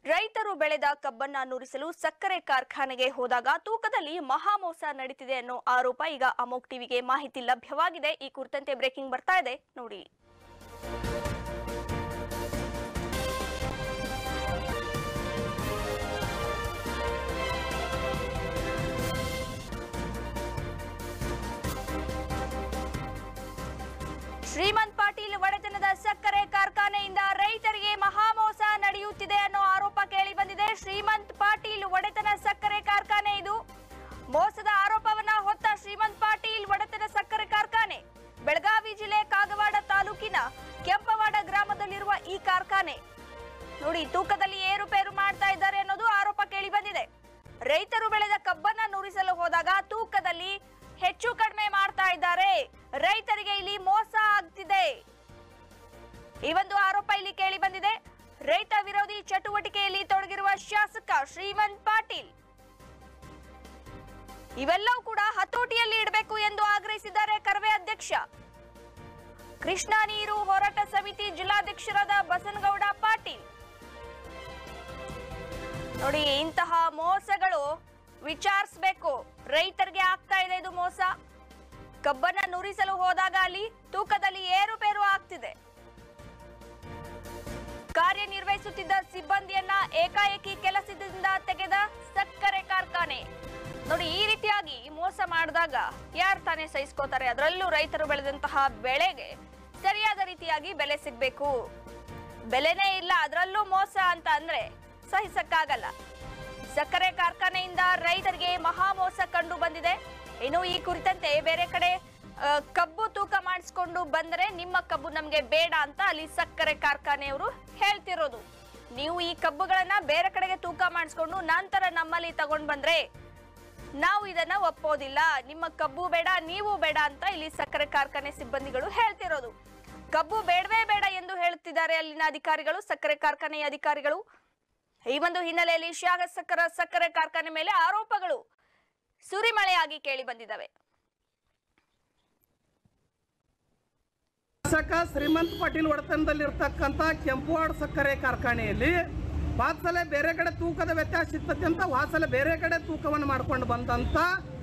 ರೈತರು ಬೆಳೆದ ಕಬ್ಬನ್ನ ನುರಿಸಲು ಸಕ್ಕರೆ ಕಾರ್ಖಾನೆಗೆ ಹೋದಾಗ ತೂಕದಲ್ಲಿ ಮಹಾಮೋಸ ನಡೀತಿದೆ ಅನ್ನೋ ಆರೋಪ ಈಗ ಅಮೋಕ್ ಟಿವಿಗೆ ಮಾಹಿತಿ ಲಭ್ಯವಾಗಿದೆ ಈ ಕುರಿತಂತೆ ಬ್ರೇಕಿಂಗ್ ಬರ್ತಾ ಇದೆ ನೋಡಿ ಶ್ರೀಮಂತ್ ಪಾಟೀಲ್ ಒಡೆತನದ ಸಕ್ಕರೆ ಕಾರ್ಖಾನೆಯಿಂದ ರೈತರಿಗೆ ಮಹಾಮೋಸ ನಡೆಯುತ್ತಿದೆ ಅನ್ನೋ ಆರೋಪ ಕೇಳಿ ಬಂದಿದೆ ಶ್ರೀಮಂತ್ ಪಾಟೀಲ್ ಒಡೆತನ ಸಕ್ಕರೆ ಕಾರ್ಖಾನೆ ಇದು ಮೋಸದ ಆರೋಪವನ್ನ ಹೊತ್ತ ಶ್ರೀಮಂತ್ ಪಾಟೀಲ್ ಒಡೆತನ ಸಕ್ಕರೆ ಕಾರ್ಖಾನೆ ಬೆಳಗಾವಿ ಜಿಲ್ಲೆ ಕಾಗವಾಡ ತಾಲೂಕಿನ ಕೆಂಪವಾಡ ಗ್ರಾಮದಲ್ಲಿರುವ ಈ ಕಾರ್ಖಾನೆ ನೋಡಿ ತೂಕದಲ್ಲಿ ಏರುಪೇರು ಮಾಡ್ತಾ ಇದ್ದಾರೆ ಅನ್ನೋದು ಆರೋಪ ಕೇಳಿ ಬಂದಿದೆ ರೈತರು ಬೆಳೆದ ಕಬ್ಬನ್ನ ನುರಿಸಲು ಹೋದಾಗ ತೂಕದಲ್ಲಿ ಹೆಚ್ಚು ಕಡಿಮೆ ಮಾಡ್ತಾ ಇದ್ದಾರೆ ರೈತರಿಗೆ ಇಲ್ಲಿ ಮೋಸ ಆಗ್ತಿದೆ ಈ ಒಂದು ಆರೋಪ ಇಲ್ಲಿ ಕೇಳಿ ಬಂದಿದೆ ರೈತ ವಿರೋಧಿ ಚಟುವಟಿಕೆಯಲ್ಲಿ ತೊಡಗಿರುವ ಶಾಸಕ ಶ್ರೀಮಂತ್ ಪಾಟೀಲ್ ಇವೆಲ್ಲವೂ ಕೂಡ ಹತೋಟಿಯಲ್ಲಿ ಇಡಬೇಕು ಎಂದು ಆಗ್ರಹಿಸಿದ್ದಾರೆ ಕರವೇ ಅಧ್ಯಕ್ಷ ಕೃಷ್ಣ ನೀರು ಹೋರಾಟ ಸಮಿತಿ ಜಿಲ್ಲಾಧ್ಯಕ್ಷರಾದ ಬಸನಗೌಡ ಪಾಟೀಲ್ ನೋಡಿ ಇಂತಹ ಮೋಸಗಳು ವಿಚಾರಿಸಬೇಕು ರೈತರಿಗೆ ಆಗ್ತಾ ಇದೆ ಇದು ಮೋಸ ಕಬ್ಬನ್ನ ನುರಿಸಲು ಹೋದಾಗ ಅಲ್ಲಿ ತೂಕದಲ್ಲಿ ಏರುಪೇರು ಆಗ್ತಿದೆ ಕಾರ್ಯನಿರ್ವಹಿಸುತ್ತಿದ್ದ ಸಿಬ್ಬಂದಿಯನ್ನ ಏಕಾಏಕಿ ಕೆಲಸದಿಂದ ತೆಗೆದ ಸಕ್ಕರೆ ಕಾರ್ಖಾನೆ ನೋಡಿ ಈ ರೀತಿಯಾಗಿ ಮೋಸ ಮಾಡಿದಾಗ ಯಾರು ತಾನೇ ಸಹಿಸ್ಕೋತಾರೆ ಅದರಲ್ಲೂ ರೈತರು ಬೆಳೆದಂತಹ ಬೆಳೆಗೆ ಸರಿಯಾದ ರೀತಿಯಾಗಿ ಬೆಲೆ ಸಿಗ್ಬೇಕು ಬೆಲೆನೇ ಇಲ್ಲ ಅದರಲ್ಲೂ ಮೋಸ ಅಂತ ಅಂದ್ರೆ ಸಹಿಸಕ್ಕಾಗಲ್ಲ ಸಕ್ಕರೆ ಕಾರ್ಖಾನೆಯಿಂದ ರೈತರಿಗೆ ಮಹಾ ಮೋಸ ಕಂಡು ಬಂದಿದೆ ಇನ್ನು ಈ ಕುರಿತಂತೆ ಬೇರೆ ಕಡೆ ಆ, ಕಬ್ಬು ತೂಕ ಮಾಡಿಸ್ಕೊಂಡು ಬಂದ್ರೆ ನಿಮ್ಮ ಕಬ್ಬು ನಮ್ಗೆ ಬೇಡ ಅಂತ ಅಲ್ಲಿ ಸಕ್ಕರೆ ಕಾರ್ಖಾನೆಯವರು ಹೇಳ್ತಿರೋದು ನೀವು ಈ ಕಬ್ಬುಗಳನ್ನ ಬೇರೆ ಕಡೆಗೆ ತೂಕ ಮಾಡಿಸ್ಕೊಂಡು ನಂತರ ನಮ್ಮಲ್ಲಿ ತಗೊಂಡ್ ಬಂದ್ರೆ ನಾವು ಇದನ್ನ ಒಪ್ಪೋದಿಲ್ಲ ನಿಮ್ಮ ಕಬ್ಬು ಬೇಡ ನೀವು ಬೇಡ ಅಂತ ಇಲ್ಲಿ ಸಕ್ಕರೆ ಕಾರ್ಖಾನೆ ಸಿಬ್ಬಂದಿಗಳು ಹೇಳ್ತಿರೋದು ಕಬ್ಬು ಬೇಡವೇ ಬೇಡ ಎಂದು ಹೇಳುತ್ತಿದ್ದಾರೆ ಅಲ್ಲಿನ ಅಧಿಕಾರಿಗಳು ಸಕ್ಕರೆ ಕಾರ್ಖಾನೆಯ ಅಧಿಕಾರಿಗಳು ಈ ಒಂದು ಹಿನ್ನೆಲೆಯಲ್ಲಿ ಶಾಖ ಸಕ್ಕರ ಸಕ್ಕರೆ ಕಾರ್ಖಾನೆ ಮೇಲೆ ಆರೋಪಗಳು ಸುರಿಮಳೆಯಾಗಿ ಕೇಳಿ ಬಂದಿದ್ದಾವೆ ಶಾಸಕ ಶ್ರೀಮಂತ್ ಪಾಟೀಲ್ ಒಡೆತನದಲ್ಲಿರ್ತಕ್ಕಂಥ ಕೆಂಪುವಾಡ ಸಕ್ಕರೆ ಕಾರ್ಖಾನೆಯಲ್ಲಿ ವಾತ್ಸಲ ಬೇರೆ ಕಡೆ ತೂಕದ ವ್ಯತ್ಯಾಸ ಇರ್ತದೆ ಅಂತ ವಾತ್ಸಲ ಬೇರೆ ಕಡೆ ತೂಕವನ್ನು ಮಾಡ್ಕೊಂಡು ಬಂದಂಥ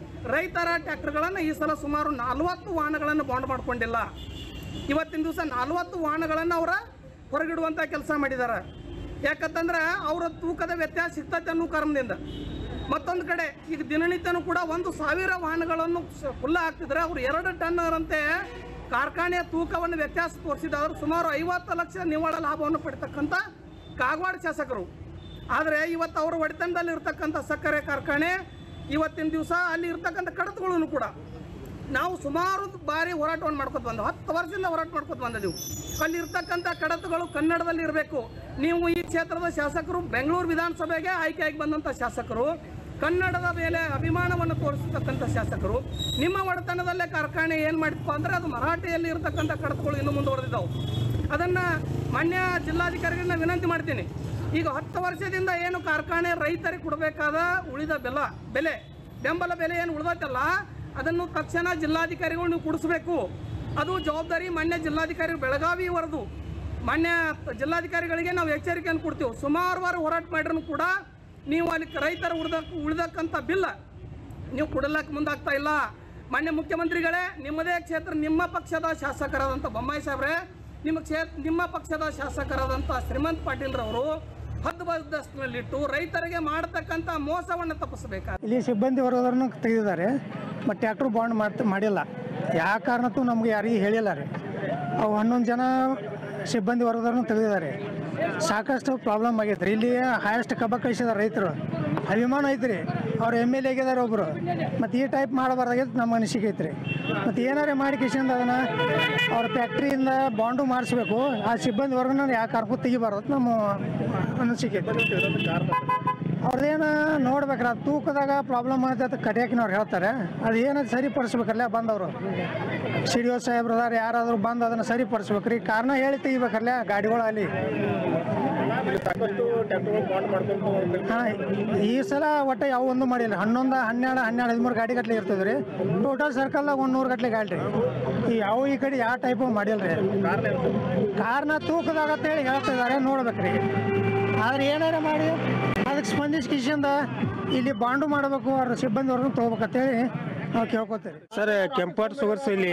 ರೈತರ ಟ್ರ್ಯಾಕ್ಟರ್ಗಳನ್ನು ಈ ಸಲ ಸುಮಾರು ನಲವತ್ತು ವಾಹನಗಳನ್ನು ಬಾಂಡ್ ಮಾಡ್ಕೊಂಡಿಲ್ಲ ಇವತ್ತಿನ ದಿವಸ ನಲವತ್ತು ವಾಹನಗಳನ್ನು ಅವರ ಹೊರಗಿಡುವಂಥ ಕೆಲಸ ಮಾಡಿದ್ದಾರೆ ಯಾಕಂತಂದ್ರೆ ಅವರ ತೂಕದ ವ್ಯತ್ಯಾಸ ಸಿಗ್ತೈತೆ ಅನ್ನೋ ಕಾರಣದಿಂದ ಮತ್ತೊಂದು ಕಡೆ ಈಗ ದಿನನಿತ್ಯನೂ ಕೂಡ ಒಂದು ಸಾವಿರ ವಾಹನಗಳನ್ನು ಫುಲ್ಲ ಹಾಕ್ತಿದ್ರೆ ಅವರು ಎರಡು ಟನ್ ಅಂತೆ ಕಾರ್ಖಾನೆಯ ತೂಕವನ್ನು ವ್ಯತ್ಯಾಸ ತೋರಿಸಿದವರು ಸುಮಾರು ಐವತ್ತು ಲಕ್ಷ ನಿವ್ವಳ ಲಾಭವನ್ನು ಪಡಿತಕ್ಕಂಥ ಕಾಗವಾಡ ಶಾಸಕರು ಆದರೆ ಇವತ್ತು ಅವರ ಒಡೆತನದಲ್ಲಿ ಇರ್ತಕ್ಕಂಥ ಸಕ್ಕರೆ ಕಾರ್ಖಾನೆ ಇವತ್ತಿನ ದಿವಸ ಅಲ್ಲಿ ಇರ್ತಕ್ಕಂಥ ಕಡತಗಳನ್ನು ಕೂಡ ನಾವು ಸುಮಾರು ಬಾರಿ ಹೋರಾಟವನ್ನು ಮಾಡ್ಕೊತ ಬಂದು ಹತ್ತು ವರ್ಷದಿಂದ ಹೋರಾಟ ಮಾಡ್ಕೊತ ಬಂದಿದ್ದೀವಿ ಅಲ್ಲಿ ಇರ್ತಕ್ಕಂಥ ಕಡತಗಳು ಕನ್ನಡದಲ್ಲಿ ಇರಬೇಕು ನೀವು ಈ ಕ್ಷೇತ್ರದ ಶಾಸಕರು ಬೆಂಗಳೂರು ವಿಧಾನಸಭೆಗೆ ಆಯ್ಕೆಯಾಗಿ ಬಂದಂಥ ಶಾಸಕರು ಕನ್ನಡದ ಮೇಲೆ ಅಭಿಮಾನವನ್ನು ತೋರಿಸ್ತಕ್ಕಂಥ ಶಾಸಕರು ನಿಮ್ಮ ಒಡೆತನದಲ್ಲೇ ಕಾರ್ಖಾನೆ ಏನು ಮಾಡಿಪ್ಪ ಅಂದರೆ ಅದು ಮರಾಠಿಯಲ್ಲಿ ಇರತಕ್ಕಂಥ ಕಡತಗಳು ಇನ್ನೂ ಮುಂದುವರೆದಿದ್ದಾವೆ ಅದನ್ನು ಮಾನ್ಯ ಜಿಲ್ಲಾಧಿಕಾರಿಗಳನ್ನ ವಿನಂತಿ ಮಾಡ್ತೀನಿ ಈಗ ಹತ್ತು ವರ್ಷದಿಂದ ಏನು ಕಾರ್ಖಾನೆ ರೈತರಿಗೆ ಕೊಡಬೇಕಾದ ಉಳಿದ ಬೆಲ ಬೆಲೆ ಬೆಂಬಲ ಬೆಲೆ ಏನು ಉಳಿದೈತಲ್ಲ ಅದನ್ನು ತಕ್ಷಣ ಜಿಲ್ಲಾಧಿಕಾರಿಗಳು ನೀವು ಕೊಡಿಸ್ಬೇಕು ಅದು ಜವಾಬ್ದಾರಿ ಮಾನ್ಯ ಜಿಲ್ಲಾಧಿಕಾರಿ ಬೆಳಗಾವಿ ವರದು ಮಾನ್ಯ ಜಿಲ್ಲಾಧಿಕಾರಿಗಳಿಗೆ ನಾವು ಎಚ್ಚರಿಕೆಯನ್ನು ಕೊಡ್ತೀವಿ ಸುಮಾರು ವಾರ ಹೋರಾಟ ಮಾಡಿದ್ರು ಕೂಡ ನೀವು ಅಲ್ಲಿ ರೈತರ ಉಳಿದ ಉಳಿದಕ್ಕಂಥ ಬಿಲ್ಲ ನೀವು ಕೊಡಲಕ್ಕೆ ಮುಂದಾಗ್ತಾ ಇಲ್ಲ ಮಾನ್ಯ ಮುಖ್ಯಮಂತ್ರಿಗಳೇ ನಿಮ್ಮದೇ ಕ್ಷೇತ್ರ ನಿಮ್ಮ ಪಕ್ಷದ ಶಾಸಕರಾದಂಥ ಬೊಮ್ಮಾಯಿ ಸಾಹೇಬ್ರೆ ನಿಮ್ಮ ಕ್ಷೇತ್ರ ನಿಮ್ಮ ಪಕ್ಷದ ಶಾಸಕರಾದಂಥ ಶ್ರೀಮಂತ್ ಪಾಟೀಲ್ರವರು ಹದ್ದು ಬದ್ದಸ್ತಿನಲ್ಲಿಟ್ಟು ರೈತರಿಗೆ ಮಾಡತಕ್ಕಂಥ ಮೋಸವನ್ನು ತಪ್ಪಿಸಬೇಕಾದ್ರೆ ಇಲ್ಲಿ ಸಿಬ್ಬಂದಿ ವರ್ಗದವ್ರನ್ನ ತೆಗೆದಿದ್ದಾರೆ ಬಟ್ ಟ್ಯಾಕ್ಟ್ರು ಬಾಂಡ್ ಮಾಡ್ತ ಮಾಡಿಲ್ಲ ಯಾವ ಕಾರಣಕ್ಕೂ ನಮ್ಗೆ ಯಾರಿಗೂ ಹೇಳಿಲ್ಲ ರೀ ಅವು ಹನ್ನೊಂದು ಜನ ಸಿಬ್ಬಂದಿ ವರ್ಗದವ್ರನ್ನ ತೆಗೆದಿದ್ದಾರೆ ಸಾಕಷ್ಟು ಪ್ರಾಬ್ಲಮ್ ಆಗೈತೆ ರೀ ಇಲ್ಲಿ ಹೈಯೆಸ್ಟ್ ಕಬ್ಬ ಕಳಿಸಿದಾರೆ ರೈತರು ಅಭಿಮಾನ ಐತ್ರಿ ಅವ್ರು ಎಮ್ ಎಲ್ ಎ ಆಗಿದ್ದಾರೆ ಒಬ್ಬರು ಮತ್ತು ಈ ಟೈಪ್ ಮಾಡಬಾರ್ದಾಗೈತೆ ನಮ್ಮ ಅನಿಸಿಕೆ ಐತ್ರಿ ಮತ್ತು ಏನಾರೇ ಮಾಡಿ ಕಿಶನ್ ಅದನ್ನು ಅವ್ರ ಫ್ಯಾಕ್ಟ್ರಿಯಿಂದ ಬಾಂಡು ಮಾಡಿಸ್ಬೇಕು ಆ ಸಿಬ್ಬಂದಿ ವರ್ಗನ ಯಾವ ಕಾರಣಕ್ಕೂ ತೆಗಿಬಾರ್ದು ಅಂತ ನಮ್ಮ ಅನಿಸಿಕೆ ಐತಿ ಅವ್ರದ್ದೇನು ನೋಡ್ಬೇಕ್ರ ಅದು ತೂಕದಾಗ ಪ್ರಾಬ್ಲಮ್ ಆಗತ್ತೆ ಅಂತ ಕಡಿಯಾಕಿನವ್ರು ಹೇಳ್ತಾರೆ ಅದು ಏನು ಸರಿಪಡಿಸ್ಬೇಕಲ್ಲ ಬಂದವರು ಸಿ ಡಿ ಒ ಸಾಹೇಬ್ರು ಅದಾರ ಯಾರಾದರೂ ಬಂದು ಅದನ್ನು ಸರಿಪಡಿಸ್ಬೇಕು ರೀ ಕಾರಣ ಹೇಳಿ ತೆಗಿಬೇಕಲ್ಲ ಗಾಡಿಗಳಲ್ಲಿ ಹಾಂ ಈ ಸಲ ಒಟ್ಟು ಯಾವ ಒಂದು ಮಾಡಿಲ್ಲ ಹನ್ನೊಂದು ಹನ್ನೆರಡು ಹನ್ನೆರಡು ಹದಿಮೂರು ಗಾಡಿ ಗಟ್ಲೆ ಇರ್ತದೆ ರೀ ಟೋಟಲ್ ಸರ್ಕಲ್ದಾಗ ಒಂದು ನೂರು ಗಟ್ಲೆ ಗಾಡಿ ರೀ ಈ ಯಾವ ಈ ಕಡೆ ಯಾವ ಟೈಪು ಮಾಡಿಲ್ಲ ರೀ ಕಾರಣ ತೂಕದಾಗ ಅಂತ ಹೇಳಿ ಹೇಳ್ತಿದ್ದಾರೆ ನೋಡ್ಬೇಕು ರೀ ಆದ್ರೆ ಏನಾರ ಮಾಡಿ ಅದಕ್ಕೆ ಸ್ಪಂದಿಸಿ ಕಿಶಿಂದ ಇಲ್ಲಿ ಬಾಂಡು ಮಾಡಬೇಕು ಅವ್ರ ಸಿಬ್ಬಂದಿ ವರ್ಗ ತೊಗೋಬೇಕಂತೇಳಿ ನಾವು ಕೇಳ್ಕೊತೀವಿ ಸರ್ ಕೆಂಪಾಟ್ ಸುಗರ್ಸ್ ಇಲ್ಲಿ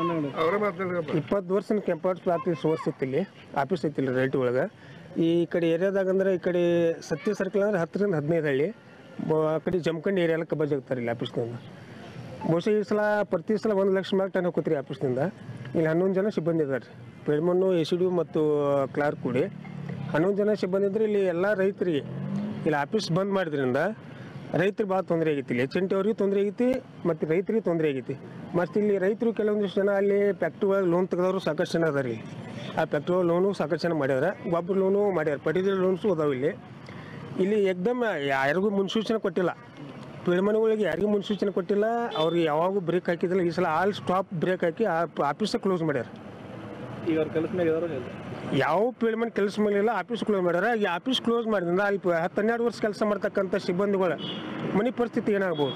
ಇಪ್ಪತ್ತು ವರ್ಷ ಕೆಂಪಾಟ್ ಆಫೀಸ್ ಸುಗರ್ಸ್ ಇತ್ತು ಇಲ್ಲಿ ಆಫೀಸ್ ಐತಿ ಇಲ್ಲಿ ರೈಟ್ ಒಳಗೆ ಈ ಕಡೆ ಏರಿಯಾದಾಗ ಅಂದ್ರೆ ಈ ಕಡೆ ಸತ್ಯ ಸರ್ಕಲ್ ಅಂದ್ರೆ ಹತ್ತರಿಂದ ಹದಿನೈದು ಹಳ್ಳಿ ಬ- ಆ ಕಡೆ ಜಮಖಂಡಿ ಏರಿಯಾ ಎಲ್ಲ ಕಬ್ಬಜ್ ಆಗ್ತಾರೆ ಇಲ್ಲಿ ಆಫೀಸ್ನಿಂದ ಬಹುಶಃ ಈ ಸಲ ಪ್ರತಿ ಸಲ ಒಂದು ಲಕ್ಷ ಮ್ಯಾಗ ಟನ್ ಹೋಗ್ತೀರಿ ಆಫೀಸ್ನಿಂದ ಇಲ್ಲಿ ಹನ್ನೊಂದು ಜನ ಸಿಬ್ಬಂದಿ ಇದ್ದಾರೆ ಪೆಡ್ಮಣ್ಣು ಎ ಸಿ ಡಿ ಮತ್ತು ಕ್ಲಾರ್ಕ್ ಕೂಡಿ ಹನ್ನೊಂದು ಜನ ಸಿಬ್ಬಂದಿ ಇದ್ರೆ ಇಲ್ಲಿ ಎಲ್ಲ ರೈತರಿಗೆ ಇಲ್ಲಿ ಆಫೀಸ್ ಬಂದ್ ಮಾಡಿದ್ರಿಂದ ರೈತರಿಗೆ ಭಾಳ ತೊಂದರೆ ಆಗೈತಿ ಇಲ್ಲಿ ಎಚ್ ಎನ್ ಟಿ ಅವ್ರಿಗೆ ತೊಂದರೆ ಆಗೈತಿ ಮತ್ತು ರೈತರಿಗೆ ತೊಂದರೆ ಆಗೈತಿ ಮತ್ತು ಇಲ್ಲಿ ರೈತರು ಕೆಲವೊಂದಿಷ್ಟು ಜನ ಅಲ್ಲಿ ಫ್ಯಾಕ್ಟ್ರಿ ಒಳಗೆ ಲೋನ್ ತೆಗೆದವರು ಸಾಕಷ್ಟು ಜನ ಅದಾರ ಇಲ್ಲಿ ಆ ಫ್ಯಾಕ್ಟ್ರಿ ಒಳಗೆ ಲೋನು ಸಾಕಷ್ಟು ಜನ ಮಾಡ್ಯಾರ ಗೊಬ್ಬರ ಲೋನು ಮಾಡ್ಯಾರ ಪರ್ಟಿಕ್ಯುಲರ್ ಲೋನ್ಸು ಅದಾವೆ ಇಲ್ಲಿ ಇಲ್ಲಿ ಎಕ್ದಮ್ ಯಾರಿಗೂ ಮುನ್ಸೂಚನೆ ಕೊಟ್ಟಿಲ್ಲ ಪಿಳ್ಮನೆಗಳಿಗೆ ಯಾರಿಗೂ ಮುನ್ಸೂಚನೆ ಕೊಟ್ಟಿಲ್ಲ ಅವ್ರಿಗೆ ಯಾವಾಗೂ ಬ್ರೇಕ್ ಹಾಕಿದಿಲ್ಲ ಈ ಸಲ ಆಲ್ ಸ್ಟಾಪ್ ಬ್ರೇಕ್ ಹಾಕಿ ಆ ಆಫೀಸ ಕ್ಲೋಸ್ ಮಾಡ್ಯಾರ ಈಗ ಅವ್ರ ಕೆಲಸ ಮೇಲೆ ಇದಾರೋ ಇಲ್ಲ ಯಾವ ಪಿಳ್ಮನ್ ಕೆಲಸ ಮಾಡಿಲ್ಲ ಆಫೀಸ್ ಕ್ಲೋಸ್ ಮಾಡ್ಯಾರ ಈ ಆಫೀಸ್ ಕ್ಲೋಸ್ ಮಾಡಿದ್ರಿಂದ ಅಲ್ಲಿ ಪ- ಹತ್ತು ಹನ್ನೆರಡು ವರ್ಷ ಕೆಲಸ ಮಾಡ್ತಕ್ಕಂಥ ಸಿಬ್ಬಂದಿಗಳ ಮನೆ ಪರಿಸ್ಥಿತಿ ಏನಾಗ್ಬೋದು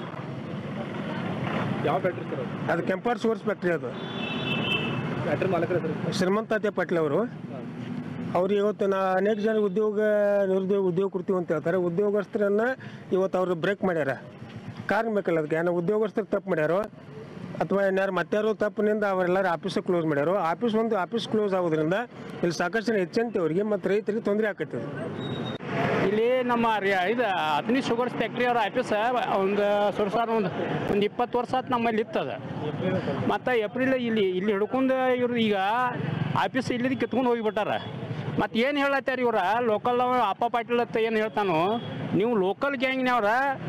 ಯಾವ ಫ್ಯಾಕ್ಟ್ರಿ ಸರ್ ಅದು ಅದು ಕೆಂಪಾರ್ ಸುಗರ್ಸ್ ಫ್ಯಾಕ್ಟ್ರಿ ಅದು ಫ್ಯಾಕ್ಟ್ರಿ ಮಾಲಕರ ಸರ್ ಶ್ರೀಮಂತಾತೆ ಪಾಟೀಲ್ ಅವರು ಅವ್ರಿಗೆ ಇವತ್ತು ನಾ ಅನೇಕ ಜನ ಉದ್ಯೋಗ ನಿರುದ್ಯೋಗ ಉದ್ಯೋಗ ಕೊಡ್ತೀವಿ ಅಂತ ಹೇಳ್ತಾರೆ ಉದ್ಯೋಗಸ್ಥರನ್ನ ಇವತ್ತು ಅವರು ಬ್ರೇಕ್ ಮಾಡ್ಯಾರ ಕಾರ್ಮಿಕಲ್ಲ ಅದಕ್ಕೆ ಏನೋ ಉದ್ಯೋಗಸ್ಥರು ತಪ್ಪು ಮಾಡ್ಯಾರೋ ಅಥವಾ ಏನಾರು ಮತ್ತಾರು ತಪ್ಪಿನಿಂದ ಅವರೆಲ್ಲರೂ ಆಫೀಸ್ ಕ್ಲೋಸ್ ಮಾಡ್ಯಾರೋ ಆಫೀಸ್ ಒಂದು ಆಫೀಸ್ ಕ್ಲೋಸ್ ಆಗೋದ್ರಿಂದ ಇಲ್ಲಿ ಸಾಕಷ್ಟು ಜನ ಹೆಚ್ಚಂತೆ ಅವರಿಗೆ ಮತ್ತು ರೈತರಿಗೆ ತೊಂದರೆ ಆಕೈತೆ ಇದು. ಇಲ್ಲಿ ನಮ್ಮ ರಿ- ಇದು ಅತ್ನಿ ಶುಗರ್ಸ್ ಫ್ಯಾಕ್ಟ್ರಿ ಅವ್ರ ಆಫೀಸ್ ಒಂದು ಸುರ್ಸಾರ ಒಂದು ಒಂದು ಇಪ್ಪತ್ತು ವರ್ಷ ಆತು ನಮ್ಮಲ್ಲಿ ಇತ್ತದ ಮತ್ತು ಏಪ್ರಿಲ್ ಇಲ್ಲಿ ಇಲ್ಲಿ ಹಿಡ್ಕೊಂಡು ಇವ್ರು ಈಗ ಆಫೀಸ್ ಇಲ್ಲಿದ್ದು ಕಿತ್ಕೊಂಡು ಹೋಗಿಬಿಟ್ಟಾರ ಮತ್ತು ಏನು ಹೇಳತ್ತಾರ ಇವ್ರ ಲೋಕಲ್ ಅಪ್ಪ ಪಾಟೀಲ್ ಅಂತ ಏನು ಹೇಳ್ತಾನೋ ನೀವು ಲೋಕಲ್ ಗ್ಯಾಂಗ್ನವ್ರ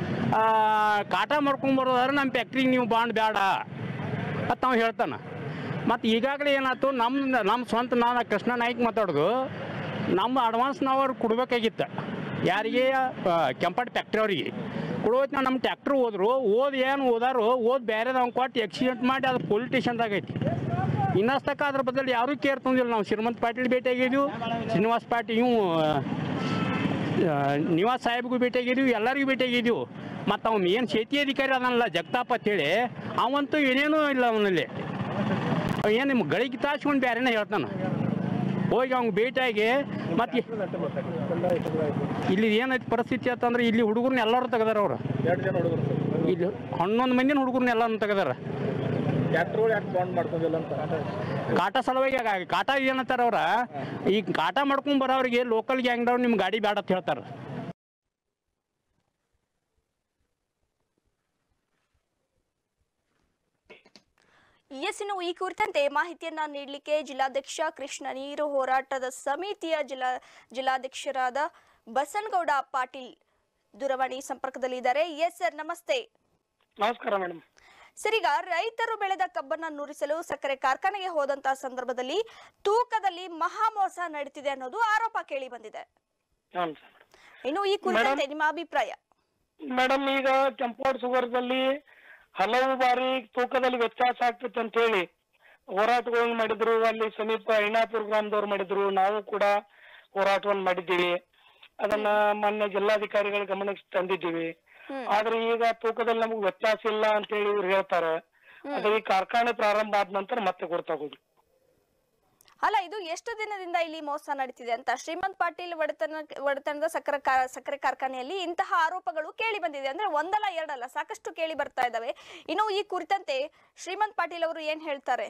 ಕಾಟ ಮಾಡ್ಕೊಂಡು ಬರೋದಾದ್ರೆ ನಮ್ಮ ಫ್ಯಾಕ್ಟ್ರಿಗೆ ನೀವು ಬಾಂಡ್ ಬೇಡ ಅಂತ ಅವ್ನು ಹೇಳ್ತಾನೆ ಮತ್ತು ಈಗಾಗಲೇ ಏನಾಯ್ತು ನಮ್ಮ ನಮ್ಮ ಸ್ವಂತ ನಾನು ಕೃಷ್ಣ ನಾಯ್ಕ್ ಮಾತಾಡೋದು ನಮ್ಮ ಅಡ್ವಾನ್ಸ್ ನಾವು ಅವ್ರಿಗೆ ಕೊಡ್ಬೇಕಾಗಿತ್ತು ಯಾರಿಗೆ ಆ, ಕೆಂಪಾಟ್ ಫ್ಯಾಕ್ಟ್ರಿ ಅವರಿಗೆ ಕೊಡೋತ್ ನಮ್ಮ ಟ್ಯಾಕ್ಟ್ರ್ ಹೋದ್ರು ಓದ್ ಏನು ಓದಾರು ಓದ್ ಬೇರೆದವ್ ಕೊಟ್ಟು ಎಕ್ಸಿಡೆಂಟ್ ಮಾಡಿ ಅದು ಪೊಲೀಸ್ ಸ್ಟೇಷನ್ದಾಗ ಐತಿ ಇನ್ನಸ್ತಕ್ಕ ಅದ್ರ ಬದಲು ಯಾರೂ ಕೇರ್ ತಂದಿಲ್ಲ ನಾವು ಶ್ರೀಮಂತ್ ಪಾಟೀಲ್ ಭೇಟಿಯಾಗಿದ್ವು ಶ್ರೀನಿವಾಸ್ ಪಾಟೀಲ್ ಇವು ಆ, ನಿವಾಸ್ ಸಾಹೇಬ್ಗೂ ಭೇಟಿಯಾಗಿದ್ದೀವಿ ಎಲ್ಲರಿಗೂ ಭೇಟಿಯಾಗಿದ್ದೀವಿ ಮತ್ತು ಅವ್ನು ಏನು ಶೇತಿ ಅಧಿಕಾರಿ ಅದನ್ನಲ್ಲ ಜಗತಾಪ್ ಅಂತೇಳಿ ಅವಂತೂ ಏನೇನೂ ಇಲ್ಲ ಅವನಲ್ಲಿ ಏನು ನಿಮ್ಮ ಗಳಿಗೆ ತಾಚ್ಕೊಂಡು ಬೇರೆನೇ ಹೇಳ್ತಾನೆ ಹೋಗಿ ಅವ್ನಿಗೆ ಭೇಟಿಯಾಗಿ ಮತ್ತು ಇಲ್ಲಿ ಏನೈತಿ ಪರಿಸ್ಥಿತಿ ಅಂತಂದ್ರೆ ಇಲ್ಲಿ ಹುಡುಗರನ್ನ ಎಲ್ಲರೂ ತೆಗ್ದಾರ ಅವ್ರು ಎರಡು ಜನ ಹುಡುಗರು ಸರ್ ಇಲ್ಲಿ ಹನ್ನೊಂದು ಮಂದಿನ ಹುಡುಗರನ್ನ ಎಲ್ಲರೂ ತೆಗ್ದಾರ ಟ್ಯಾಕ್ಟ್ರುಗಳು ಯಾಕೆ ಬಾಂಡ್ ಮಾಡ್ಕೊಂಡಿಲ್ಲ ಅಂತ ಕಾಟ ಸಲುವಾಗಿ ಆಗ- ಕಾಟ ಏನಂತಾರ ಅವ್ರ ಈಗ ಕಾಟ ಮಾಡ್ಕೊಂಡ್ ಬರೋರಿಗೆ ಲೋಕಲ್ ಗ್ಯಾಂಗ್ದವ್ರು ನಿಮ್ಮ ಗಾಡಿ ಬೇಡ ಅಂತ ಹೇಳ್ತಾರ ಎಸ್ ಇನ್ನು ಈ ಕುರಿತಂತೆ ಮಾಹಿತಿಯನ್ನ ನೀಡಲಿಕ್ಕೆ ಜಿಲ್ಲಾಧ್ಯಕ್ಷ ಕೃಷ್ಣ ನೀರು ಹೋರಾಟದ ಸಮಿತಿಯ ಜಿಲ್ಲಾ ಜಿಲ್ಲಾಧ್ಯಕ್ಷರಾದ ಬಸನಗೌಡ ಪಾಟೀಲ್ ದೂರವಾಣಿ ಸಂಪರ್ಕದಲ್ಲಿದ್ದಾರೆ ಎಸ್ ಸರ್ ನಮಸ್ತೆ ನಮಸ್ಕಾರ ಮೇಡಮ್ ಸರ್ ಈಗ ರೈತರು ಬೆಳೆದ ಕಬ್ಬನ್ನ ನುರಿಸಲು ಸಕ್ಕರೆ ಕಾರ್ಖಾನೆಗೆ ಹೋದಂತಹ ಸಂದರ್ಭದಲ್ಲಿ ತೂಕದಲ್ಲಿ ಮಹಾಮೋಸ ನಡೀತಿದೆ ಅನ್ನೋದು ಆರೋಪ ಕೇಳಿ ಬಂದಿದೆ ಹ್ಞೂ ಸರ್ ಇನ್ನು ಈ ಕುರಿತಂತೆ ನಿಮ್ಮ ಅಭಿಪ್ರಾಯ ಮೇಡಮ್ ಈಗ ಕೆಂಪೋಡ್ ಸುಗರ್ದಲ್ಲಿ ಹಲವು ಬಾರಿ ತೂಕದಲ್ಲಿ ವ್ಯತ್ಯಾಸ ಆಗ್ತೈತೆ ಅಂತ ಹೇಳಿ ಹೋರಾಟಗಳನ್ನು ಮಾಡಿದ್ರು ಅಲ್ಲಿ ಸಮೀಪ ಐನಾಪುರ ಗ್ರಾಮದವ್ರು ಮಾಡಿದ್ರು ನಾವು ಕೂಡ ಹೋರಾಟವನ್ನು ಮಾಡಿದ್ದೀವಿ ಅದನ್ನ ಮಾನ್ಯ ಜಿಲ್ಲಾಧಿಕಾರಿಗಳ ಗಮನಕ್ಕೆ ತಂದಿದ್ದೀವಿ ಆದ್ರೆ ಈಗ ತೂಕದಲ್ಲಿ ನಮಗೆ ವ್ಯತ್ಯಾಸ ಇಲ್ಲ ಅಂತ ಹೇಳಿ ಇವ್ರು ಹೇಳ್ತಾರೆ ಅದು ಈ ಕಾರ್ಖಾನೆ ಪ್ರಾರಂಭ ಆದ ನಂತರ ಮತ್ತೆ ಗೊತ್ತಾಗೋದು ಅಲ್ಲ ಇದು ಎಷ್ಟು ದಿನದಿಂದ ಇಲ್ಲಿ ಮೋಸ ನಡೀತಿದೆ ಅಂತ ಶ್ರೀಮಂತ್ ಪಾಟೀಲ್ ಒಡೆತನ ಒಡೆತನದ ಸಕ್ಕರೆ ಕಾ- ಸಕ್ಕರೆ ಕಾರ್ಖಾನೆಯಲ್ಲಿ ಇಂತಹ ಆರೋಪಗಳು ಕೇಳಿ ಬಂದಿದೆ ಅಂದ್ರೆ ಒಂದಲ್ಲ ಎರಡಲ್ಲ ಸಾಕಷ್ಟು ಕೇಳಿ ಬರ್ತಾ ಇದಾವೆ ಇನ್ನು ಈ ಕುರಿತಂತೆ ಶ್ರೀಮಂತ್ ಪಾಟೀಲ್ ಅವರು ಏನ್ ಹೇಳ್ತಾರೆ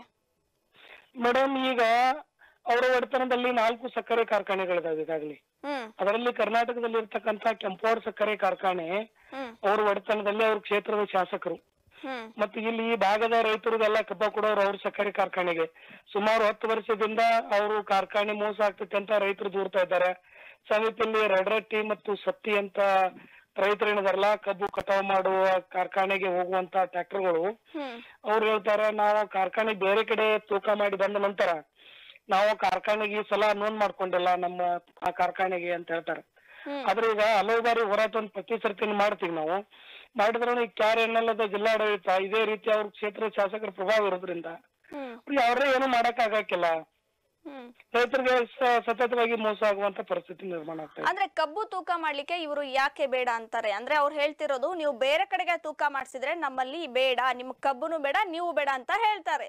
ಮೇಡಮ್ ಈಗ ಅವರ ಒಡೆತನದಲ್ಲಿ ನಾಲ್ಕು ಸಕ್ಕರೆ ಕಾರ್ಖಾನೆಗಳಿದಾವೆ ಈಗಾಗಲೇ ಹ್ಮ್ ಅದರಲ್ಲಿ ಕರ್ನಾಟಕದಲ್ಲಿ ಇರ್ತಕ್ಕಂತ ಕೆಂಪೋಡ್ ಸಕ್ಕರೆ ಕಾರ್ಖಾನೆ ಹ್ಮ್ ಅವ್ರ ಒಡೆತನದಲ್ಲಿ ಅವ್ರ ಕ್ಷೇತ್ರದ ಶಾಸಕರು ಹ್ಮ್ ಮತ್ತು ಇಲ್ಲಿ ಈ ಭಾಗದ ರೈತರಿಗೆಲ್ಲ ಕಬ್ಬ ಕೊಡೋರು ಅವ್ರ ಸಕ್ಕರೆ ಕಾರ್ಖಾನೆಗೆ ಸುಮಾರು ಹತ್ತು ವರ್ಷದಿಂದ ಅವರು ಕಾರ್ಖಾನೆ ಮೋಸ ಆಗ್ತೈತೆ ಅಂತ ರೈತರು ದೂರ್ತಾ ಇದ್ದಾರೆ ಸಮೀಪದಲ್ಲಿ ರಡ್ರಟ್ಟಿ ಮತ್ತು ಸತ್ತಿ ಅಂತ ರೈತರು ಏನಿದಾರಲ್ಲ ಕಬ್ಬು ಕಟಾವು ಮಾಡುವ ಕಾರ್ಖಾನೆಗೆ ಹೋಗುವಂತ ಟ್ರ್ಯಾಕ್ಟರ್ಗಳು ಹ್ಮ್ ಅವ್ರು ಹೇಳ್ತಾರೆ ನಾವು ಕಾರ್ಖಾನೆ ಬೇರೆ ಕಡೆ ತೂಕ ಮಾಡಿ ಬಂದ ನಂತರ ನಾವು ಕಾರ್ಖಾನೆಗೆ ಈ ಸಲ ನೋಂದ್ ಮಾಡ್ಕೊಂಡಿಲ್ಲ ನಮ್ಮ ಆ ಕಾರ್ಖಾನೆಗೆ ಅಂತ ಹೇಳ್ತಾರೆ ಹ್ಮ್ ಆದ್ರೆ ಈಗ ಹಲವು ಬಾರಿ ಹೋರಾಟವನ್ನು ಪ್ರತಿ ಸರ್ತಿನ ಮಾಡ್ತೀವಿ ನಾವು ಮಾಡಿದ್ರೆ ಈ ಕ್ಯಾರ್ ಎನ್ನಲ್ಲದ ಜಿಲ್ಲಾಡಳಿತ ಇದೇ ರೀತಿ ಅವ್ರ ಕ್ಷೇತ್ರ ಶಾಸಕರ ಪ್ರಭಾವ ಇರೋದ್ರಿಂದ ಹ್ಮ್ ಅವ್ರಿಗೆ ಅವರೇ ಏನು ಮಾಡಕ್ ಆಗಾಕಿಲ್ಲ ಹ್ಮ್ ರೈತರಿಗೆ ಸ- ಸತತವಾಗಿ ಮೋಸ ಆಗುವಂತ ಪರಿಸ್ಥಿತಿ ನಿರ್ಮಾಣ ಆಗ್ತಾ ಇದೆ ಅಂದ್ರೆ ಕಬ್ಬು ತೂಕ ಮಾಡ್ಲಿಕ್ಕೆ ಇವರು ಯಾಕೆ ಬೇಡ ಅಂತಾರೆ ಅಂದ್ರೆ ಅವ್ರು ಹೇಳ್ತಿರೋದು ನೀವು ಬೇರೆ ಕಡೆಗೆ ತೂಕ ಮಾಡಿಸಿದ್ರೆ ನಮ್ಮಲ್ಲಿ ಬೇಡ ನಿಮ್ ಕಬ್ಬುನು ಬೇಡ ನೀವು ಬೇಡ ಅಂತ ಹೇಳ್ತಾರೆ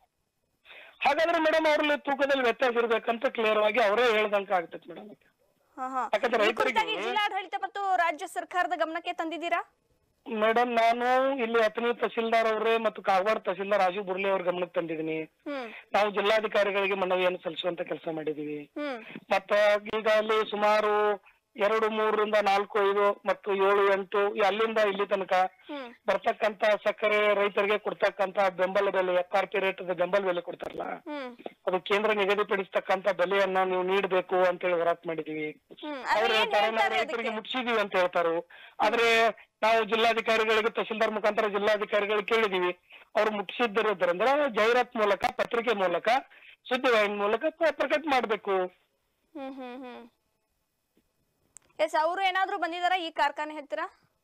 ಹಾಗಾದ್ರೆ ಮೇಡಮ್ ಅವ್ರಲ್ಲಿ ತೂಕದಲ್ಲಿ ವ್ಯತ್ಯಾಸ ಇರ್ಬೇಕಂತ ಕ್ಲಿಯರ್ ಆಗಿ ಅವರೇ ಹೇಳ್ದಂಕ ಆಗ್ತೈತೆ ಮೇಡಮ್ ಹಾ ಹಾ ಯಾಕಂದ್ರೆ ಈ ರೈತರಿಗೆ- ಕುರಿತಾಗಿ ಜಿಲ್ಲಾಡಳಿತ ಮತ್ತು ರಾಜ್ಯ ಸರ್ಕಾರದ ಗಮನಕ್ಕೆ ತಂದಿದ್ದೀರಾ ಮೇಡಮ್ ನಾನು ಇಲ್ಲಿ ಹತ್ತನೇ ತಹಸೀಲ್ದಾರ್ ಅವರೇ ಮತ್ತು ಕಾಗವಾಡ ತಹಸೀಲ್ದಾರ್ ರಾಜೀವ್ ಬುರ್ಲೆ ಅವ್ರ ಗಮನಕ್ಕೆ ತಂದಿದ್ದೀನಿ ಹ್ಮ್ ನಾವು ಜಿಲ್ಲಾಧಿಕಾರಿಗಳಿಗೆ ಮನವಿಯನ್ನು ಸಲ್ಲಿಸುವಂತ ಕೆಲಸ ಮಾಡಿದೀವಿ ಹ್ಮ್ ಮತ್ತ ಈಗ ಅಲ್ಲಿ ಸುಮಾರು ಎರಡು ಮೂರರಿಂದ ನಾಲ್ಕು ಐದು ಮತ್ತು ಏಳು ಎಂಟು ಈ ಅಲ್ಲಿಂದ ಇಲ್ಲಿ ತನಕ ಹ್ಮ್ ಬರ್ತಕ್ಕಂತ ಸಕ್ಕರೆ ರೈತರಿಗೆ ಕೊಡ್ತಕ್ಕಂತ ಬೆಂಬಲ ಬೆಲೆ ಎಫ್ ಆರ್ ಪಿ ರೇಟ್ ಬೆಂಬಲ ಬೆಲೆ ಕೊಡ್ತಾರಲ್ಲ ಹ್ಮ್ ಅದು ಕೇಂದ್ರ ನಿಗದಿಪಡಿಸ್ತಕ್ಕಂತ ಬೆಲೆಯನ್ನ ನೀವು ನೀಡಬೇಕು ಅಂತ ಹೇಳಿ ಹೋರಾಟ ಮಾಡಿದೀವಿ ಹ್ಮ್ ಅವ್ರು ಅದು ಏನ್ ಹೇಳ್ತಾರೆ ನಾವು ಹೇಳ್ತಾರೆ ರೈತರಿಗೆ ಅದಕ್ಕೆ ಮುಟ್ಸಿದೀವಿ ಅಂತ ಹೇಳ್ತಾರು ಆದ್ರೆ ನಾವು ಜಿಲ್ಲಾಧಿಕಾರಿಗಳಿಗೆ ತಹಸೀಲ್ದಾರ್ ಮುಖಾಂತರ ಜಿಲ್ಲಾಧಿಕಾರಿಗಳಿಗೆ ಕೇಳಿದೀವಿ ಅವ್ರು ಮುಟ್ಸಿದ್ದಿರೋದ್ರಿಂದ ಜಾಹೀರಾತ್ ಮೂಲಕ ಪತ್ರಿಕೆ ಮೂಲಕ ಸುದ್ದಿವಾಹಿನಿ ಮೂಲಕ ಪ್ರ- ಪ್ರಕಟ ಮಾಡ್ಬೇಕು ಹ್ಮ್ ಹ್ಮ್ ಹ್ಮ್ ಎಸ್ ಅವರು ಏನಾದ್ರೂ ಬಂದಿದಾರಾ ಈ ಕಾರ್ಖಾನೆ ಹತ್ತಿರ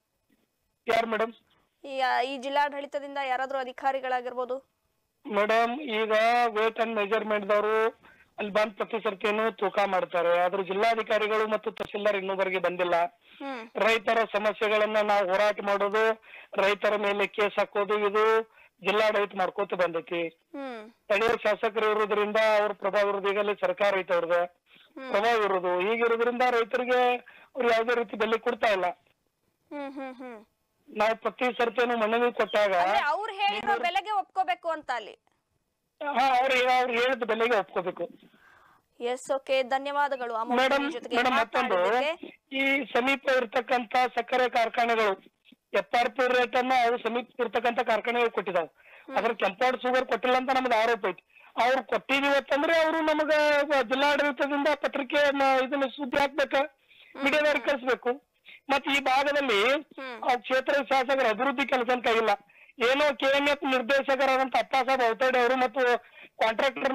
ಯಾರು ಮೇಡಮ್ ಈ ಈ ಜಿಲ್ಲಾಡಳಿತದಿಂದ ಯಾರಾದ್ರೂ ಅಧಿಕಾರಿಗಳಾಗಿರ್ಬೋದು ಮೇಡಮ್ ಈಗ ವೇಟ್ ಅಂಡ್ ಮೆಜರ್ಮೆಂಟ್ ದವರು ಅಲ್ಲಿ ಬಂದ್ ಪ್ರತಿ ಸರ್ತಿಯನ್ನು ತೂಕ ಮಾಡ್ತಾರೆ ಆದ್ರೆ ಜಿಲ್ಲಾಧಿಕಾರಿಗಳು ಮತ್ತು ತಹಸೀಲ್ದಾರ್ ಇನ್ನೂವರೆಗೆ ಬಂದಿಲ್ಲ ಹ್ಮ್ ರೈತರ ಸಮಸ್ಯೆಗಳನ್ನ ನಾವು ಹೋರಾಟ ಮಾಡೋದು ರೈತರ ಮೇಲೆ ಕೇಸ್ ಹಾಕೋದು ಇದು ಜಿಲ್ಲಾಡಳಿತ ಮಾಡ್ಕೋತ ಬಂದೈತಿ ಹ್ಮ್ ಸ್ಥಳೀಯ ಶಾಸಕರು ಇರೋದ್ರಿಂದ ಅವ್ರ ಪ್ರಭಾವ ಇರೋದು ಈಗಲೇ ಸರ್ಕಾರ ಐತೆ ಅವ್ರದ್ದು ಪ್ರಭಾವ ಇರೋದು ಹೀಗಿರೋದ್ರಿಂದ ರೈತರಿಗೆ ಅವ್ರು ಯಾವ್ದೇ ರೀತಿ ಬೆಲೆ ಕೊಡ್ತಾ ಇಲ್ಲ ಹ್ಮ್ ಹ್ಮ್ ಹ್ಮ್ ನಾವು ಪ್ರತಿ ಸರ್ತಿಯನ್ನು ಮನವಿ ಕೊಟ್ಟಾಗ ಅಂದ್ರೆ ಅವ್ರು ಹೇಳಿರೋ ಬೆಲೆಗೆ ಒಪ್ಕೋಬೇಕು ಅಂತ ಅಲ್ಲಿ ಹಾ ಅವ್ರು ಅವ್ರು ಹೇಳಿದ ಬೆಲೆಗೆ ಒಪ್ಕೋಬೇಕು ಎಸ್ ಓಕೆ ಧನ್ಯವಾದಗಳು ಅಮೋಘ ಮೇಡಮ್ ನಿಮ್ ಜೊತೆಗೆ ಮೇಡಮ್ ಮತ್ತೊಂದು ಮಾತನಾಡಿದ್ದಕ್ಕೆ ಈ ಸಮೀಪ ಇರ್ತಕ್ಕಂತ ಸಕ್ಕರೆ ಕಾರ್ಖಾನೆಗಳು ಎಫ್ ಆರ್ ಪಿ ರೇಟ್ ಅನ್ನ ಅವು ಸಮೀಪ ಇರ್ತಕ್ಕಂತ ಕಾರ್ಖಾನೆಗಳು ಕೊಟ್ಟಿದಾವೆ ಅದ್ರ ಕೆಂಪಾಡ್ ಶುಗರ್ ಕೊಟ್ಟಿಲ್ಲ ಅಂತ ನಮ್ದು ಆರೋಪ ಐತಿ ಅವ್ರು ಕೊಟ್ಟಿದೀವಿ ಅಂತಂದ್ರೆ ಅವರು ನಮಗ ಜಿಲ್ಲಾಡಳಿತದಿಂದ ಪತ್ರಿಕೆ ಇದನ್ನ ಸುದ್ದಿ ಹಾಕ್ಬೇಕ ಮೀಡಿಯಾದವ್ರಿಗೆ ಕಳಿಸ್ಬೇಕು ಮತ್ ಈ ಭಾಗದಲ್ಲಿ ಆ ಕ್ಷೇತ್ರ ಶಾಸಕರ ಅಭಿವೃದ್ಧಿ ಕೆಲಸ ಅಂತ ಇಲ್ಲ ಏನೋ ಕೆ ಎನ್ ಎಫ್ ನಿರ್ದೇಶಕರಾದಂತ ಅಪ್ಪ ಸಾಹೇಬ್ ಔತಾಡೆ ಅವರು ಮತ್ತು ಕಾಂಟ್ರಾಕ್ಟರ್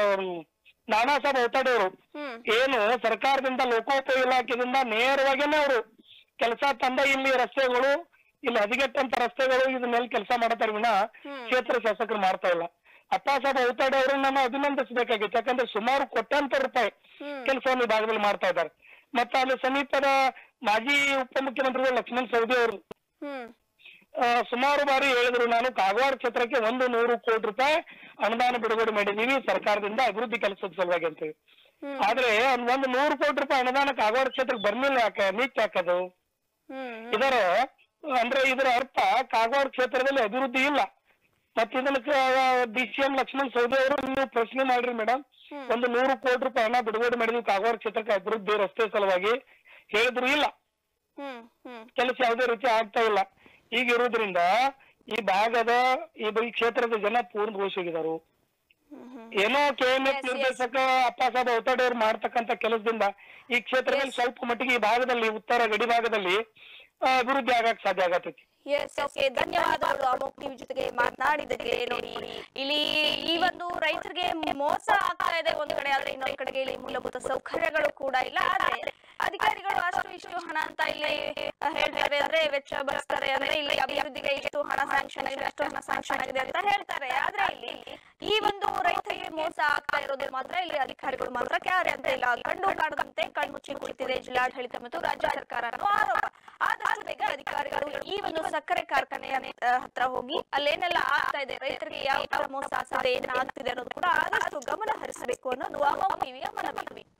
ನಾನಾ ಸಾಹೇಬ್ ಔತಾಡೆ ಅವರು ಹ್ಮ್ ಏನು ಸರ್ಕಾರದಿಂದ ಲೋಕೋಪಯೋಗಿ ಇಲಾಖೆಯಿಂದ ನೇರವಾಗೇನೆ ಅವರು ಕೆಲಸ ತಂದ ಇಲ್ಲಿ ರಸ್ತೆಗಳು ಇಲ್ಲಿ ಹದಿಗೆಟ್ಟಂತ ರಸ್ತೆಗಳು ಇದ್ರ ಮೇಲೆ ಕೆಲಸ ಮಾಡತಾರೆ ವಿನ ಕ್ಷೇತ್ರ ಶಾಸಕರು ಮಾಡ್ತಾ ಇಲ್ಲ ಅಪ್ಪ ಸಾಹೇಬ್ ಔತಾಡೆ ಅವರನ್ನ ನಾವು ಅಭಿನಂದಿಸಬೇಕಾಗಿತ್ತು ಯಾಕಂದ್ರೆ ಸುಮಾರು ಕೋಟ್ಯಾಂತರ ರೂಪಾಯಿ ಕೆಲಸವನ್ನು ಈ ಭಾಗದಲ್ಲಿ ಮಾಡ್ತಾ ಇದ್ದಾರೆ ಮತ್ತೆ ಅಲ್ಲಿ ಸಮೀಪದ ಮಾಜಿ ಉಪಮುಖ್ಯಮಂತ್ರಿಗಳು ಲಕ್ಷ್ಮಣ್ ಸವದಿ ಅವರು ಹ್ಮ್ ಆ, ಸುಮಾರು ಬಾರಿ ಹೇಳಿದ್ರು ನಾನು ಕಾಗವಾಡ ಕ್ಷೇತ್ರಕ್ಕೆ ಒಂದು ನೂರು ಕೋಟಿ ರೂಪಾಯಿ ಅನುದಾನ ಬಿಡುಗಡೆ ಮಾಡಿದೀವಿ ಸರ್ಕಾರದಿಂದ ಅಭಿವೃದ್ಧಿ ಕೆಲಸದ ಸಲುವಾಗಿ ಅಂತೇಳಿ ಆದ್ರೆ ಒಂದ್ ಒಂದು ನೂರು ಕೋಟಿ ರೂಪಾಯಿ ಅನುದಾನ ಕಾಗವಾಡ ಕ್ಷೇತ್ರಕ್ಕೆ ಬರ್ಲಿಲ್ಲ ಯಾಕೆ ನೀಕ್ ಯಾಕದು ಹ್ಮ್ ಇದರ ಅಂದ್ರೆ ಇದರ ಅರ್ಥ ಕಾಗವಾಡ ಕ್ಷೇತ್ರದಲ್ಲಿ ಅಭಿವೃದ್ಧಿ ಇಲ್ಲ ಮತ್ತೆ ಇದನ್ನ D C M Lakshman Savadi ಅವರು ನೀವು ಪ್ರಶ್ನೆ ಮಾಡ್ರಿ ಮೇಡಮ್ ಒಂದು ನೂರು ಕೋಟಿ ರೂಪಾಯಿ ಹಣ ಬಿಡುಗಡೆ ಮಾಡಿದ್ವಿ ಕಾಗವಾಡ ಕ್ಷೇತ್ರಕ್ಕೆ ಅಭಿವೃದ್ಧಿ ರಸ್ತೆ ಸಲುವಾಗಿ ಹೇಳಿದ್ರು ಇಲ್ಲ ಹ್ಮ್ ಹ್ಮ್ ಕೆಲಸ ಯಾವುದೇ ರೀತಿ ಆಗ್ತಾ ಇಲ್ಲ ಈಗ ಇರೋದ್ರಿಂದ ಈ ಭಾಗದ ಈ ಬ- ಈ ಕ್ಷೇತ್ರದ ಜನ ಪೂರ್ಣ ಘೋಷ ಹೋಗಿದಾರು ಏನೋ ಕೆ ಎಂ ಎಫ್ ನಿರ್ದೇಶಕ ಅಪ್ಪ ಸಾಹೇಬ್ ಔತಾಡೆ ಅವ್ರು ಮಾಡ್ತಕ್ಕಂತ ಕೆಲಸದಿಂದ ಈ ಕ್ಷೇತ್ರದಲ್ಲಿ ಸ್ವಲ್ಪ ಮಟ್ಟಿಗೆ ಈ ಭಾಗದಲ್ಲಿ ಉತ್ತರ ಗಡಿ ಭಾಗದಲ್ಲಿ ಆ, ಅಭಿವೃದ್ಧಿ ಆಗಕ್ ಸಾಧ್ಯ ಆಗತೈತಿ ಎಸ್ ಓಕೆ ಧನ್ಯವಾದಗಳು ಅಮೋಕ್ ಟಿವಿ ಜೊತೆಗೆ ಮಾತನಾಡಿದ್ದಕ್ಕೆ ನೋಡಿ ಇಲ್ಲಿ ಈ ಒಂದು ರೈತರಿಗೆ ಮೋಸ ಆಗ್ತಾ ಇದೆ ಒಂದ್ ಕಡೆ ಆದ್ರೆ ಇನ್ನೊಂದ್ ಕಡೆಗೆ ಇಲ್ಲಿ ಮೂಲಭೂತ ಸೌಕರ್ಯಗಳು ಕೂಡ ಇಲ್ಲ ಆದ್ರೆ ಅಧಿಕಾರಿಗಳು ಅಷ್ಟು ಇಷ್ಟು ಹಣ ಅಂತ ಇಲ್ಲಿ ಹೇಳ್ತಾರೆ ಅಂದ್ರೆ ವೆಚ್ಚ ಭರಿಸ್ತಾರೆ ಅಂದ್ರೆ ಇಲ್ಲಿ ಅಭಿವೃದ್ಧಿಗೆ ಇಷ್ಟು ಹಣ ಸ್ಯಾಂಕ್ಷನ್ ಆಗಿದೆ ಅಷ್ಟು ಹಣ ಸ್ಯಾಂಕ್ಷನ್ ಆಗಿದೆ ಅಂತ ಹೇಳ್ತಾರೆ ಆದ್ರೆ ಇಲ್ಲಿ ಈ ಒಂದು ರೈತರಿಗೆ ಮೋಸ ಆಗ್ತಾ ಇರೋದು ಮಾತ್ರ ಇಲ್ಲಿ ಅಧಿಕಾರಿಗಳು ಮಾತ್ರ ಕ್ಯಾರೆ ಅಂತ ಇಲ್ಲ ಕಂಡು ಕಾಣದಂತೆ ಕಣ್ಮುಚ್ಚಿ ಕುಳಿತಿದೆ ಜಿಲ್ಲಾಡಳಿತ ಮತ್ತು ರಾಜ್ಯ ಸರ್ಕಾರ ಅನ್ನೋ ಆರೋಪ ಆದಷ್ಟು ಬೇಗ ಅಧಿಕಾರಿಗಳು ಈ ಒಂದು ಸಕ್ಕರೆ ಕಾರ್ಖಾನೆಯ ಆ, ಹತ್ರ ಹೋಗಿ ಅಲ್ಲೇನೆಲ್ಲ ಆಗ್ತಾ ಇದೆ ರೈತರಿಗೆ ಯಾವ ತರ ಮೋಸ ಆಗ್ತದೆ ಏನಾಗ್ತಿದೆ ಅನ್ನೋದು ಕೂಡ ಆದಷ್ಟು ಗಮನ ಹರಿಸಬೇಕು ಅನ್ನೋದು ಅಮೋಘ ಟಿವಿಯ ಮನವಿ